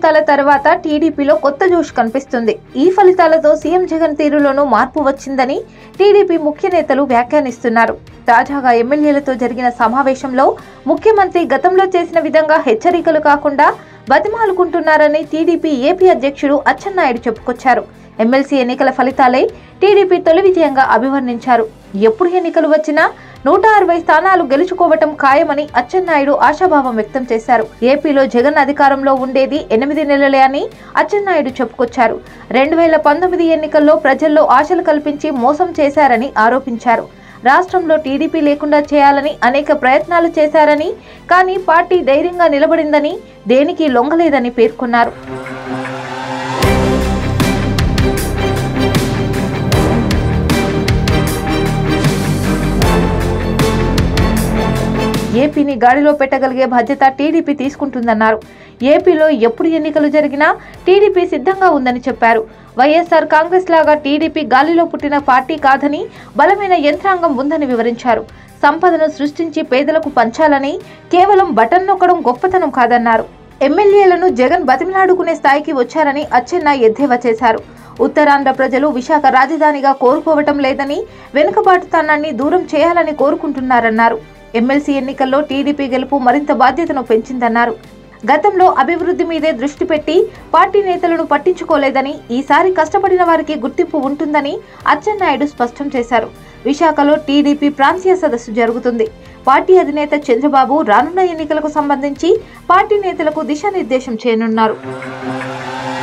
ఫలితాల తర్వాత టీడీపీలో కొత్త జోష్ కనిపిస్తుంది ఈ ఫలితాలతో సీఎం జగన్ తీరులోనూ మార్పు వచ్చిందని టీడీపీ ముఖ్య నేతలు వ్యాఖ్యానిస్తున్నారు తాజాగా ఎమ్మెల్యేలతో జరిగిన సమావేశంలో ముఖ్యమంత్రి గతంలో చేసిన విధంగా హెచ్చరికలు కాకుండా బతిమాలుకుంటున్నారని టీడీపీ ఏపీ అధ్యక్షుడు అచ్చెన్నాయుడు చెప్పుకొచ్చారు ఎమ్మెల్సీ ఎన్నికల ఫలితాలే టీడీపీ తొలి విజయంగా అభివర్ణించారు ఎప్పుడు ఎన్నికలు వచ్చినా నూట అరవై స్థానాలు గెలుచుకోవటం ఖాయమని అచ్చెన్నాయుడు ఆశాభావం వ్యక్తం చేశారు ఏపీలో జగన్ అధికారంలో ఉండేది ఎనిమిది నెలలే అని అచ్చెన్నాయుడు చెప్పుకొచ్చారు రెండు వేల పంతొమ్మిది ఎన్నికల్లో ప్రజల్లో ఆశలు కల్పించి మోసం చేశారని ఆరోపించారు రాష్ట్రంలో టీడీపీ లేకుండా చేయాలని అనేక ప్రయత్నాలు చేశారని కానీ పార్టీ ధైర్యంగా నిలబడిందని దేనికి లొంగలేదని పేర్కొన్నారు ఏపీని గాడిలో పెట్టగలిగే బాధ్యత టీడీపీ తీసుకుంటుందన్నారు ఏపీలో ఎప్పుడు ఎన్నికలు జరిగినా టీడీపీ సిద్ధంగా ఉందని చెప్పారు వైఎస్ఆర్ కాంగ్రెస్ లాగా టీడీపీ గాలిలో పుట్టిన పార్టీ కాదని బలమైన యంత్రాంగం ఉందని వివరించారు సంపదను సృష్టించి పేదలకు పంచాలని కేవలం బటన్ నొక్కడం గొప్పతనం కాదన్నారు ఎమ్మెల్యేలను జగన్ బతిమిలాడుకునే స్థాయికి వచ్చారని అచ్చెన్న ఎద్దేవా చేశారు ఉత్తరాంధ్ర ప్రజలు విశాఖ రాజధానిగా కోరుకోవటం లేదని వెనుకబాటుతనాన్ని దూరం చేయాలని కోరుకుంటున్నారన్నారు ఎమ్మెల్సీ ఎన్నికల్లో టీడీపీ గెలుపు మరింత బాధ్యతను పెంచిందన్నారు గతంలో అభివృద్ధి మీదే దృష్టి పెట్టి పార్టీ నేతలను పట్టించుకోలేదని ఈసారి కష్టపడిన వారికి గుర్తింపు ఉంటుందని అచ్చెన్నాయుడు స్పష్టం చేశారు విశాఖలో టీడీపీ ప్రాంతీయ సదస్సు జరుగుతుంది పార్టీ అధినేత చంద్రబాబు రానున్న ఎన్నికలకు సంబంధించి పార్టీ నేతలకు దిశానిర్దేశం చేయనున్నారు